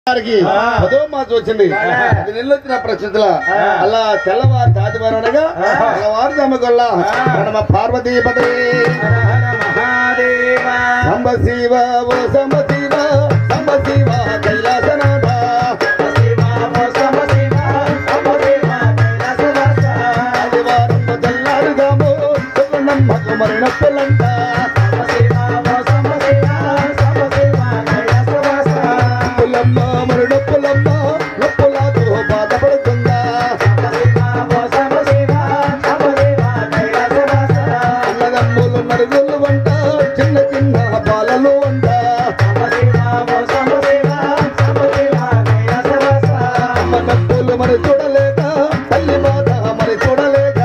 గారికి పదో మాసం వచ్చింది అది నెలలు వచ్చిన ప్రస్తుతుల అలా తెల్లవారు తాతివారు అనగా తెల్లవారు తమకొల్ల మన పార్వతీ పదే సంబ శివ ఓ సంబ శివ సంబ శివ కైలాసనాథ ఆదివారం తెల్లారుగాము సుగుణమ్మకు మరణప్పులంట పుల్లమ్మ మరణప్పులమ్మ నొప్పులతో బాధపడుతుందా అన్నదమ్ములు నలుగురు వంట చిన్న చిన్న బాలలు వంట అమ్మ నొప్పులు మరి చూడలేక తల్లి బాధ మరి చూడలేక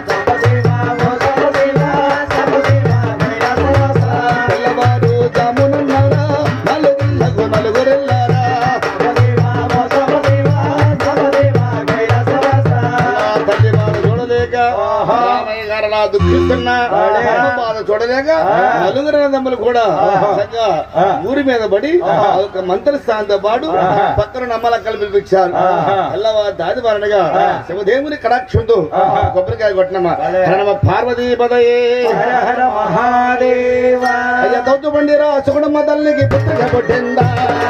తెల్లవారు జామునన్నారా నలుగుళ్ళకు నలుగురెళ్ళారా తల్లి బాధ చూడలేక రామయ్య గారు అలా దుఃఖిస్తున్నా అమ్మ బాధ చూడలేక నలుగురు అన్నదమ్ములు కూడా చక్కగా ఊరి మీద పడి ఒక మంత్రస్థానంతో పాటు పక్కన నమ్మల కలిపించారు తెల్లవారు దాదివారనగా శివదేవుని కటాక్షంతో కొబ్బరికాయ కొట్టినమ్మ ప్రణమ పార్వతీ పదయే అయ్యా తౌతు బండిరా సుగుణమ్మ తల్లికి పుత్రిక కొట్టిందా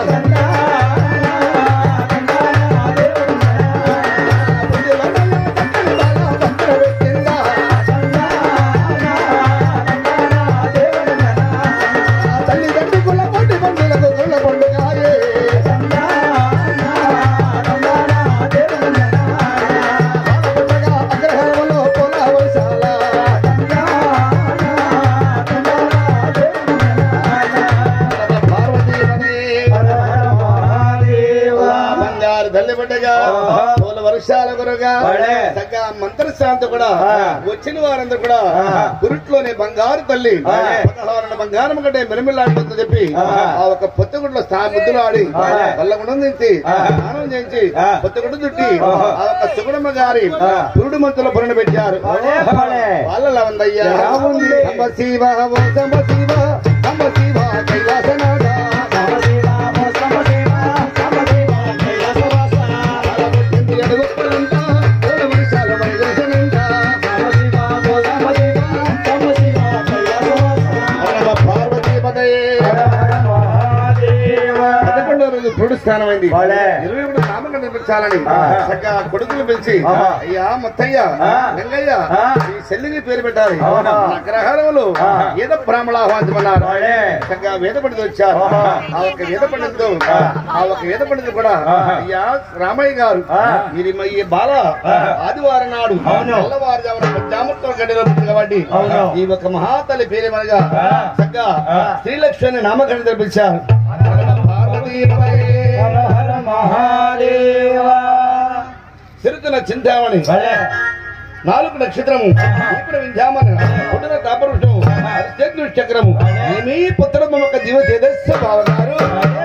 తల్లి తండ్రి కుల పొట్టి బంధులకు కుల పండుగాయే పండుగ అగ్రహారంలో పొల వైశాల పార్వతీ బంగారు తల్లి బిడ్డగా పూల వర్షాల గురుగా చక్కగా మంత్రశాంతి కూడా వచ్చిన వారందరూ కూడా గురుట్లోనే బంగారు తల్లి పదహారు బంగారం కంటే మిరమిల్లాడుతుందని చెప్పి ఆ ఒక పొత్తుగుడ్లో స్థాన ముద్దులు ఆడి వల్లగుండం నుంచి స్నానం చేయించి పొత్తుగుడ్డు చుట్టి ఆ ఒక సుగుణమ్మ గారి పురుడు మంతుల పురణ పెట్టారు వాళ్ళ ఉందయ్యా సంబ శివ ఓ సంబ శివ సంబ శివ కైలాసనాథ పదకొండో రోజు పురుడు స్థానమైంది ఇరవై ఒకటి నామకం నిర్మించాలని చక్కగా కొడుకులు పిలిచి అయ్యా ముత్తయ్య గంగయ్య ఈ చెల్లిని పేరు పెట్టాలి అగ్రహారంలో వేద బ్రాహ్మణ ఆహ్వానించమన్నారు చక్కగా వేద పండితులు వచ్చారు ఆ ఒక వేద పండితులు ఆ ఒక వేద పండితులు కూడా అయ్యా రామయ్య గారు ఇది మా ఈ బాల ఆదివారం నాడు తెల్లవారుజామున జామర్తో గడిలో పుట్టింది కాబట్టి ఈ ఒక మహాతల్లి పేరేమనగా చక్కగా శ్రీలక్ష్మి నామకరణం తెప్పించారు పార్వతీపతయే. సిరుతున్న చింతామణి నాలుగు నక్షత్రము ఇప్పుడు వింధ్యామన పుట్టిన తాపరుషము అత్యంత చక్రము ఏమీ పుత్రము ఒక దివ తేజస్సు భావనారు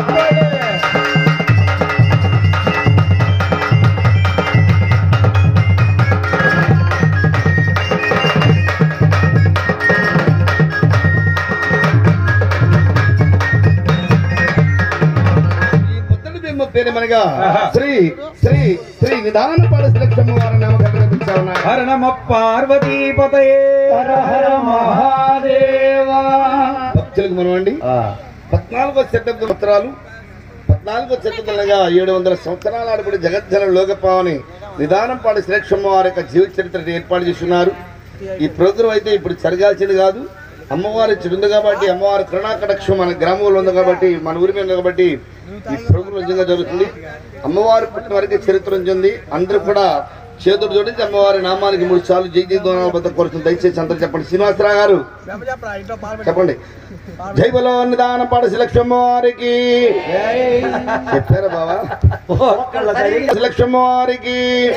ఈ పుత్రుడి బింబ పేరు మనగా శ్రీ శ్రీ శ్రీ విధాన పాడశ్లక్షమ్మ వారి నామకరణం తెప్పించారు హర నమ పార్వతీపతయే హర హర మహాదేవా భక్తులకు మనమండి పద్నాలుగో శతాబ్ద ఉత్తరాలు పద్నాలుగో శతాబ్దంగా ఏడు వందల సంవత్సరాల ఆడబడి జగజ్జన లోకపావని నిదానం పాడి శ్రీలక్ష్మ వారి యొక్క జీవిత చరిత్ర ఏర్పాటు చేస్తున్నారు ఈ ప్రోగ్రాం అయితే ఇప్పుడు జరగాల్సింది కాదు అమ్మవారి ఇచ్చి ఉంది కాబట్టి అమ్మవారి కరుణాకటాక్షం మన గ్రామంలో ఉంది కాబట్టి మన ఊరి మీద ఉంది కాబట్టి ఈ ప్రోగ్రాం నిజంగా జరుగుతుంది అమ్మవారి పుట్టిన వారికి చరిత్ర ఉంటుంది అందరూ కూడా చేతులు జోడించి అమ్మవారి నామానికి మూడు సార్లు జై జై దోనాల బద్ద కోరుతుంది దయచేసి అందరూ చెప్పండి శ్రీనివాసరావు గారు చెప్పండి జై బలో నిదానం పాడ శిలక్ష్మ వారికి చెప్పారా బావా శిలక్ష్మ వారికి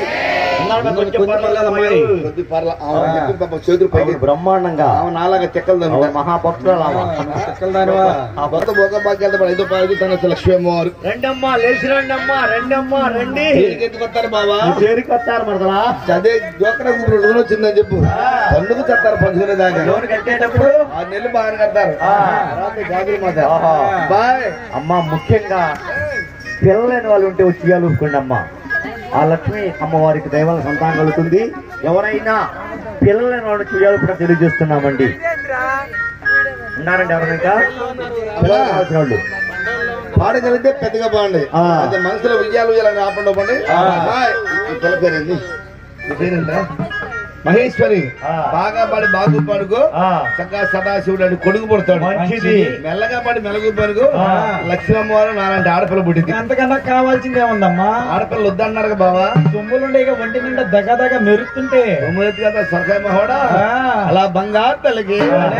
కొద్ది పర్ల ఆమె చెప్పి పాపం చేతులు పైకి బ్రహ్మాండంగా ఆమె నాలాగా చెక్కలు ఆవిడ మహాభక్తురాలు ఆమె. ఆ భర్త భోగ భాగ్యాలతో పాటు ఐదో పాడు తన లక్ష్మీ వారు రండమ్మా లేచి రండమ్మా రండమ్మా రండి దేనికి ఎందుకు వస్తారు బావా చేరికి వస్తారు మరదలా అదే జోకర రెండు రోజులు వచ్చిందని చెప్పు పండుగ చెప్తారు పంచుకునే దాకా లోన్ కట్టేటప్పుడు ఆ నెల్లు బాగా కడతారు ఆ. తర్వాత జాగ్రత్త మాట ఆహా. బాయ్ అమ్మ ముఖ్యంగా పిల్లలేని వాళ్ళు ఉంటే వచ్చి ఉయ్యాలుకోండి అమ్మ ఆ లక్ష్మి అమ్మవారికి దైవాల సంతానం కలుగుతుంది ఎవరైనా పిల్లలేని వాళ్ళు ఉయ్యాలుకుంటే తెలియజేస్తున్నామండి ఉన్నారండి ఎవరైనా ఇంకా పిల్లలు కావాల్సిన వాళ్ళు పాడగలిగితే పెద్దగా బాగుంది ఆ. అయితే మనసులో ఉయ్యాలు ఉయ్యాలని ఆపండి ఇవ్వండి ఆ. ఈ పిల్ల పేరేంది ఈ పేరేంటా మహేశ్వరి ఆ. బాగా పాడి బాగు పాడుకో ఆ. చక్కగా సదాశివుడు అని కొడుకు పుడతాడు మంచిది. మెల్లగా పాడి మెలగు పరుగు ఆ. లక్ష్మీ అమ్మవారు నాలాంటి ఆడపిల్ల పుట్టింది అంతకన్నా కావాల్సింది ఏముందమ్మా ఆడపిల్ల వద్దన్నారు బావా సొమ్ములుండే ఇక ఒంటి నిండా దగ దగ మెరుస్తుంటే తొమ్మిది కదా సొరకాయ మహోడా ఆ. అలా బంగారు తల్లికి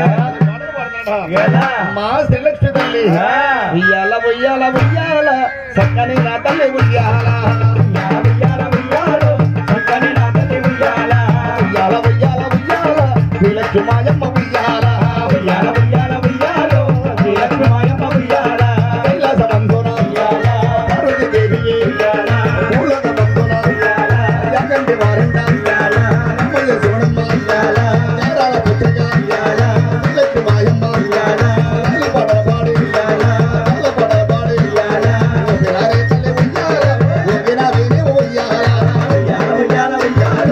ఎలా? మా శ్రీలక్ష్మి తల్లి ఆ. ఉయ్యాల ఉయ్యాల ఉయ్యాల చక్కని నా తల్లి ఉయ్యాల ఉయ్యాల, ఉయ్యాల, చక్కని నా తల్లి ఉయ్యాల. ఉయ్యాల ఉయ్యాల ఉయ్యాల శ్రీలక్ష్మి మాయమ్మ ఉయ్యాల ఉయ్యాల, ఉయ్యాల, ఉయ్యాల, శ్రీ లక్ష్మీమాయమ్మ ఉయ్యాల. కైలాస బంధున ఉయ్యాల పార్వతీదేవి ఉయ్యాల పూలక బంధున ఉయ్యాల యాగంటి వారంట ఉయ్యాల అమ్మయ్య శివనమ్మ ఉయ్యాల నేరాల పుత్రిక ఉయ్యాల శ్రీలక్ష్మి మాయమ్మ ఉయ్యాల తల్లి పడల పాడి ఉయ్యాల తల్ల పడల పాడి ఉయ్యాల ఊపిరారే తల్లి ఉయ్యాల ఊపిన వీని ఉయ్యాల ఉయ్యాల, ఉయ్యాల, ఉయ్యాల,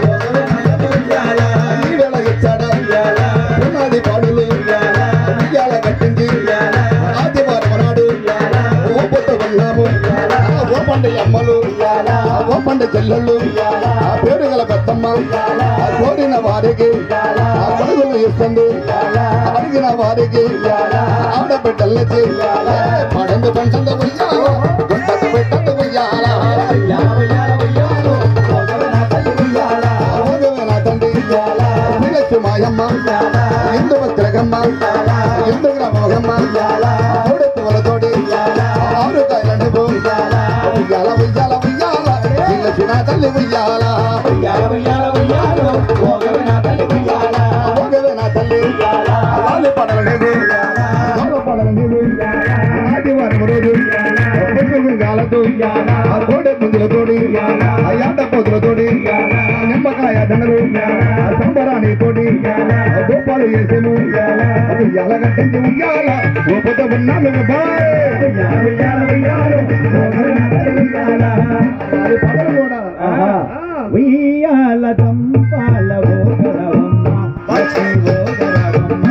ఉయ్యాల. ఈ వేళ ఇచ్చాడ ఉయ్యాల పునాది పాడులు ఉయ్యాల ఉయ్యాల కట్టింది ఉయ్యాల ఆదివారం నాడు ఉయ్యాల ఓ పుట్ట ఉన్నాము ఉయ్యాల ఓ పండ అమ్మలు ఉయ్యాల ఓ పండ చెల్లెళ్ళు ఉయ్యాల ఆ పేరు గల పెద్దమ్మ ఉయ్యాల ఆ కోరిన వారికి ఉయ్యాల ఆ కొడుకులు ఇస్తుంది ఉయ్యాల అడిగిన వారికి ఉయ్యాల ఆడబిడ్డలకి ఉయ్యాల పడందు పంటందు ఉయ్యాల గుంటకు పెట్టందు ఉయ్యాల ఉయ్యాల, ఉయ్యాల, ఉయ్యాల, భగవన తల్లి ఉయ్యాల. భోగమైన తండ్రి ఉయ్యాల శ్రీలక్ష్మి మాయమ్మ ఉయ్యాల ఎందు భద్రగమ్మ ఉయ్యాల ఎందు గ్రమోగమ్మ ఉయ్యాల తోడు పువ్వులతోటి ఉయ్యాల ఆరు కాయలండి ఉయ్యాల ఉయ్యాల ఉయ్యాల ఉయ్యాల శ్రీలక్ష్మి నా తల్లి ఉయ్యాల ఉయ్యాల, ఉయ్యాల, ఉయ్యాల, భగవన తల్లి ఉయ్యాల. భోగమైన తల్లి ఉయ్యాల వాళ్ళు పడలేదు దొంగ పడలేదు ఆదివారం రోజు పొద్దుగు గాలతో ఆ కోడె పుంజులతోటి ఆ యాట పోతులతోటి నిమ్మకాయ దండలు ఆ సంబరాని తోటి ఆ గోపాలు చేసేము అది ఎలగట్టించి ఉయ్యాల ఓ పొద్దు ఉన్నాను బాయ్ ఉయ్యాల, ఉయ్యాల, ఉయ్యాల, భగవన తల్లి ఉయ్యాల. అది పడలు కూడా ఆహా. ఉయ్యాల దంపాల ఓగరవమ్మ, లక్ష్మీ ఓగరవమ్మ.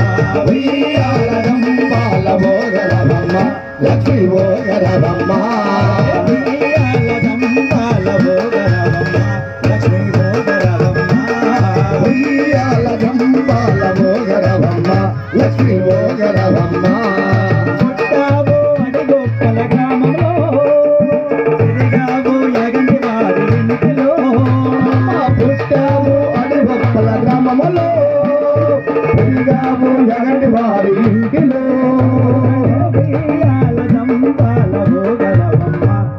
ఉయ్యాల దంపాల భోగరవమ్మ లక్ష్మీ భోగరవమ్మ ఉయ్యాల దంపాల ఓగరవమ్మ, లక్ష్మీ ఓగరవమ్మ. ఉయ్యాల దంపాల భోగరవమ్మ లక్ష్మీ భోగరవమ్మ పుట్టావు అని గొప్పల గ్రామంలో, తిరిగావు ఎగంటి వారి ఇంటిలో. పుట్టావు అడిగొప్పల గ్రామములో పెరిగావు జగటి వారి ఇంటిలో ఉయ్యాల దంపాల ఓగరవమ్మ,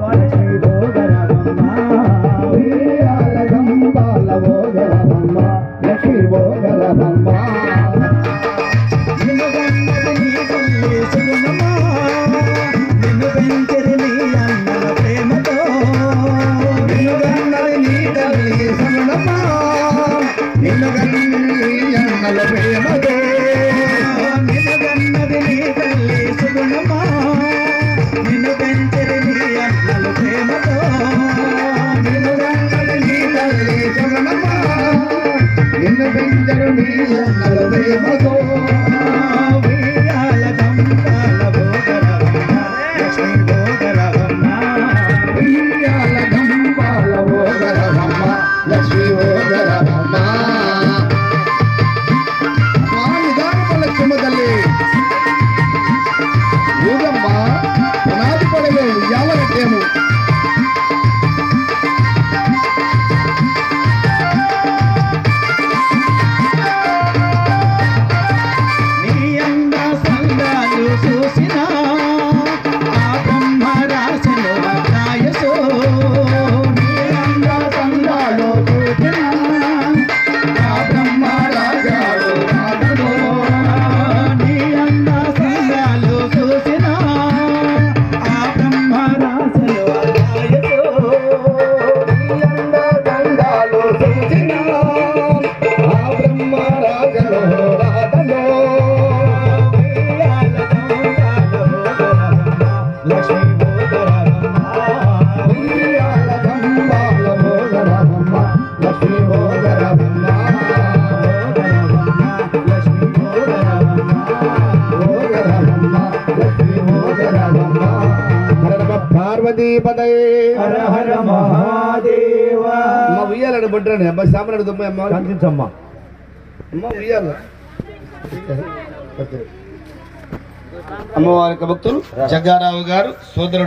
పార్వతీ పదయే హర హర మహాదేవ అమ్మ ఉయ్యాలని బొడ్రాని అమ్మ శ్యామలాడు దుమ్మ అమ్మ శాంతించమ్మా అమ్మ ఉయ్యాల అమ్మవారి యొక్క భక్తులు జగ్గారావు గారు సోదరుడు